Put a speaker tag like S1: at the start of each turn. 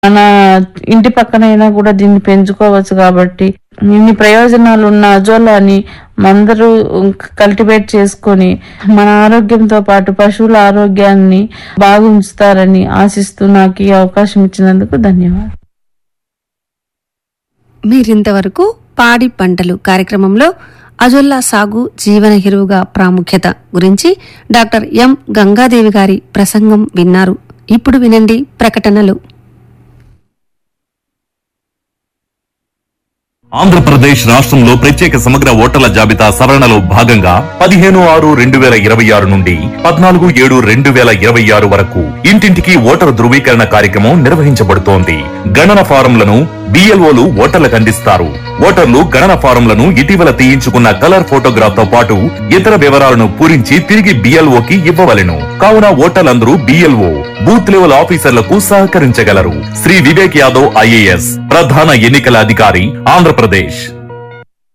S1: మన ఇంటి పక్కనైనా కూడా దీన్ని పెంచుకోవచ్చు కాబట్టి ఇన్ని ప్రయోజనాలు ఉన్న అజోలాని అందరూ కల్టివేట్ చేసుకొని మన ఆరోగ్యంతో పాటు పశువుల ఆరోగ్యాన్ని బాగా ఉంచుతారని ఆశిస్తూ నాకు ఈ అవకాశం ఇచ్చినందుకు ధన్యవాదాలు
S2: మీరింతవరకు పాడి పంటలు కార్యక్రమంలో అజొల్లా సాగు జీవన ఎరువుగా ప్రాముఖ్యత గురించి డాక్టర్ ఎం గంగాదేవి గారి ప్రసంగం విన్నారు ఇప్పుడు వినండి ప్రకటనలు
S3: ఆంధ్రప్రదేశ్ రాష్ట్రంలో ప్రత్యేక సమగ్ర ఓటర్ల జాబితా సవరణలో భాగంగా పదిహేను ఆరు రెండు వేల ఇరవై ఆరు నుండి పద్నాలుగు ఏడు రెండు వేల ఇరవై ఆరు వరకు ఇంటింటికి ఓటరు ధృవీకరణ కార్యక్రమం నిర్వహించబడుతోంది గణన ఫారంలను బిఎల్ఓలు ఓటర్లకు అందిస్తారు ఓటర్లు గణన ఫారంలను ఇటీవల తీయించుకున్న కలర్ ఫోటోగ్రాఫ్ తో పాటు ఇతర వివరాలను పూరించి తిరిగి బిఎల్ఓకి ఇవ్వవలెను కావున ఓటర్లందరూ బిఎల్ఓ బూత్ లెవెల్ ఆఫీసర్లకు సహకరించగలరు శ్రీ వివేక్ యాదవ్ ఐఏఎస్ ప్రధాన ఎన్నికల అధికారి ఆంధ్రప్రదేశ్